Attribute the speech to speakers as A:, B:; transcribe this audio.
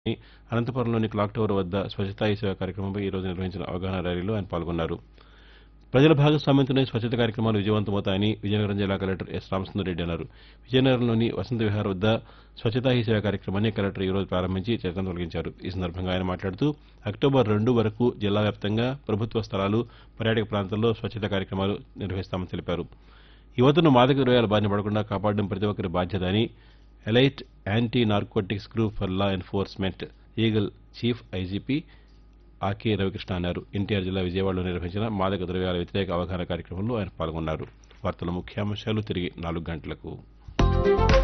A: అనంతపురంలోని clock tower వద్ద స్వచ్ఛతా he సేవ కార్యక్రమంపై ఈరోజు నిర్వహించిన అవగాహన ర్యాలీలో ఆయన పాల్గొన్నారు ప్రజల భాగస్వామ్యంతోనే స్వచ్ఛత కార్యక్రమాలు విజయవంతమవుతాయని విజయనగరం జిల్లా కలెక్టర్ ఎస్ రామసుందర్రెడ్డి అన్నారు విజయనగరంలోని వసంత విహార్ వద్ద స్వచ్ఛతా హీ సేవ కార్యక్రమాన్ని కలెక్టర్ ఈరోజు ప్రారంభించి చెత్తను తొలగించారు ఈ సందర్భంగా ఆయన మాట్లాడుతూ అక్టోబర్ రెండు వరకు జిల్లా వ్యాప్తంగా ప్రభుత్వ స్థలాలు పర్యాటక ప్రాంతాల్లో స్వచ్ఛత కార్యక్రమాలు నిర్వహిస్తామని తెలిపారు యువతను మాదక ద్రవ్యాల బారిన పడకుండా కాపాడడం ప్రతి ఒక్కరి బాధ్యత అని elite anti narcotics group for law enforcement eagle chief IGP AK Ravikrishna అన్నారు ఎన్టీఆర్ జిల్లా విజయవాడలో నిర్వహించిన మాదక ద్రవ్యాల వ్యతిరేక అవగాహన కార్యక్రమంలో ఆయన పాల్గొన్నారు వార్తల ముఖ్యాంశాలు తిరిగి నాలుగు గంటలకు